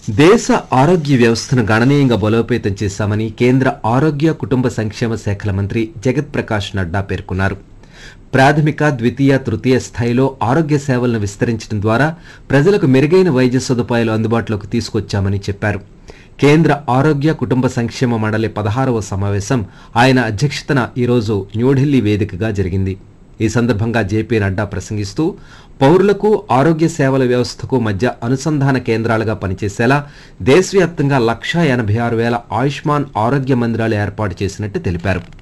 దేశ ఆరోగ్య వ్యవస్థను గణనీయంగా బలోపేతం చేశామని కేంద్ర ఆరోగ్య కుటుంబ సంక్షేమ శాఖల మంత్రి జగత్ ప్రకాష్ నడ్డా పేర్కొన్నారు ప్రాథమిక ద్వితీయ తృతీయ స్థాయిలో ఆరోగ్య సేవలను విస్తరించడం ద్వారా ప్రజలకు మెరుగైన వైద్య సదుపాయాలు అందుబాటులోకి తీసుకొచ్చామని చెప్పారు కేంద్ర ఆరోగ్య కుటుంబ సంక్షేమ మండలి పదహారవ సమావేశం ఆయన అధ్యక్షతన ఈరోజు న్యూఢిల్లీ వేదికగా జరిగింది ఈ సందర్భంగా జేపీ నడ్డా ప్రసంగిస్తూ పౌరులకు ఆరోగ్య సేవల వ్యవస్థకు మధ్య అనుసంధాన కేంద్రాలుగా పనిచేసేలా దేశవ్యాప్తంగా లక్షా ఎనభై ఆరు వేల ఆయుష్మాన్ ఆరోగ్య మందిరాలు ఏర్పాటు చేసినట్టు తెలిపారు